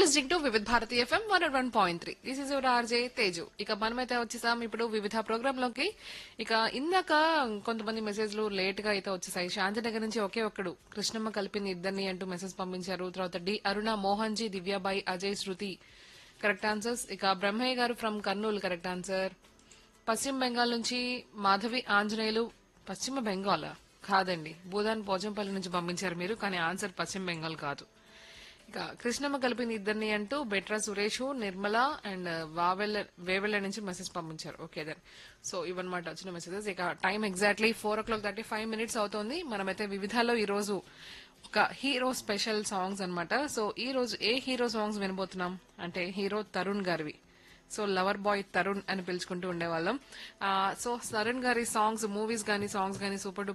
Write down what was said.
listening to Vividh Bharati FM one one point three this is your RJ Teju ఇక మనమైతే వచ్చేసాం ఇప్పుడు వివిధ ప్రోగ్రామ్ లోకి ఇక ఇందాక కొంతమంది మెసేజ్లు లేట్ గా అయితే వచ్చేసాయి శాంతినగర్ నుంచి ఒకే ఒక్కడు కృష్ణమ్మ కలిపింది ఇద్దరిని అంటూ మెసేజ్ పంపించారు తర్వాత D Aruna Mohan ji Divyabai Ajay Shruti correct answers ఇక బ్రహ్మయ్య గారు ఫ్రమ్ కర్నూలు కరెక్ట్ ఆన్సర్ పశ్చిమ బెంగాల్ నుంచి మాధవి ఆంజనేయులు పశ్చిమ బెంగాల్ కాదండి భూదాన్ పోచంపల్లి నుంచి పంపించారు మీరు కానీ ఆన్సర్ పశ్చిమ బెంగాల్ కాదు ఇక కృష్ణమ్మ కలిపింది ఇద్దరిని అంటూ బెట్రా సురేష్ నిర్మల అండ్ వావెల్ల వేవెల్ల నుంచి మెసేజ్ పంపించారు ఓకే దెన్ సో ఇవన్నమాట వచ్చిన మెసేజెస్ ఇక time exactly four o'clock thirty five minutes అవుతుంది మనమైతే వివిధాలో ఈ రోజు ఒక హీరో స్పెషల్ సాంగ్స్ అన్నమాట సో ఈ రోజు ఏ హీరో సాంగ్స్ వినబోతున్నాం అంటే హీరో తరుణ్ గారివి సో లవర్ బాయ్ తరుణ్ అని పిలుచుకుంటూ ఉండేవాళ్ళం ఆ, సో తరుణ్ గారి సాంగ్స్ మూవీస్ గానీ సాంగ్స్ గానీ సూపర్